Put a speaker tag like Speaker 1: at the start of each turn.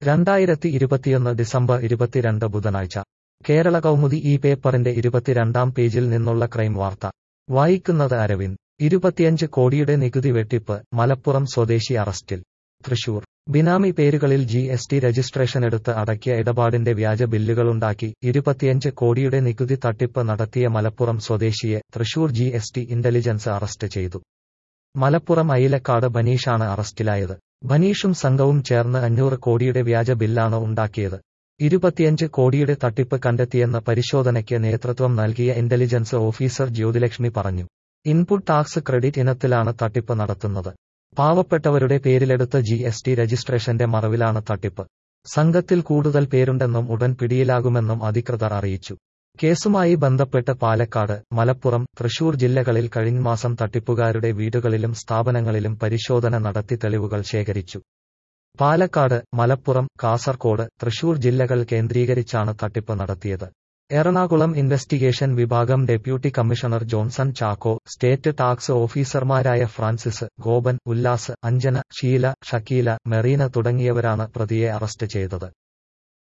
Speaker 1: രണ്ടായിരത്തി ഇരുപത്തിയൊന്ന് ഡിസംബർ ഇരുപത്തിരണ്ട് ബുധനാഴ്ച കേരള കൗമുദി ഈ പേപ്പറിന്റെ ഇരുപത്തിരണ്ടാം പേജിൽ നിന്നുള്ള ക്രൈം വാർത്ത വായിക്കുന്നത് അരവിന്ദ് ഇരുപത്തിയഞ്ച് കോടിയുടെ നികുതി വെട്ടിപ്പ് മലപ്പുറം സ്വദേശി അറസ്റ്റിൽ തൃശൂർ ബിനാമി പേരുകളിൽ ജി എസ് ടി രജിസ്ട്രേഷനെടുത്ത് അടക്കിയ ഇടപാടിന്റെ വ്യാജ ബില്ലുകളുണ്ടാക്കി ഇരുപത്തിയഞ്ച് കോടിയുടെ നികുതി തട്ടിപ്പ് നടത്തിയ മലപ്പുറം സ്വദേശിയെ Thrissur G S T intelligence arrest ചെയ്തു മലപ്പുറം അയിലക്കാട് ബനീഷാണ് അറസ്റ്റിലായത് ബനീഷും സംഘവും ചേർന്ന് അഞ്ഞൂറ് കോടിയുടെ വ്യാജ ബില്ലാണ് ഉണ്ടാക്കിയത് ഇരുപത്തിയഞ്ച് കോടിയുടെ തട്ടിപ്പ് കണ്ടെത്തിയെന്ന പരിശോധനയ്ക്ക് നേതൃത്വം നൽകിയ ഇന്റലിജൻസ് ഓഫീസർ ജ്യോതിലക്ഷ്മി പറഞ്ഞു ഇൻപുട്ട് ടാക്സ് ക്രെഡിറ്റ് ഇനത്തിലാണ് തട്ടിപ്പ് നടത്തുന്നത് പാവപ്പെട്ടവരുടെ പേരിലെടുത്ത ജി എസ് ടി രജിസ്ട്രേഷന്റെ മറവിലാണ് തട്ടിപ്പ് സംഘത്തിൽ കൂടുതൽ പേരുണ്ടെന്നും ഉടൻ പിടിയിലാകുമെന്നും അധികൃതർ അറിയിച്ചു കേസുമായി ബന്ധപ്പെട്ട് പാലക്കാട് മലപ്പുറം തൃശൂർ ജില്ലകളിൽ കഴിഞ്ഞ മാസം തട്ടിപ്പുകാരുടെ വീടുകളിലും സ്ഥാപനങ്ങളിലും പരിശോധന നടത്തി തെളിവുകൾ ശേഖരിച്ചു പാലക്കാട് മലപ്പുറം കാസർകോട് തൃശൂർ ജില്ലകൾ കേന്ദ്രീകരിച്ചാണ് തട്ടിപ്പ് നടത്തിയത് എറണാകുളം ഇൻവെസ്റ്റിഗേഷൻ വിഭാഗം deputy commissioner Johnson Chacko state tax ഓഫീസർമാരായ ഫ്രാൻസിസ് ഗോപൻ ഉല്ലാസ് അഞ്ജന ഷീല ഷക്കീല മെറീന തുടങ്ങിയവരാണ് പ്രതിയെ അറസ്റ്റ് ചെയ്തത്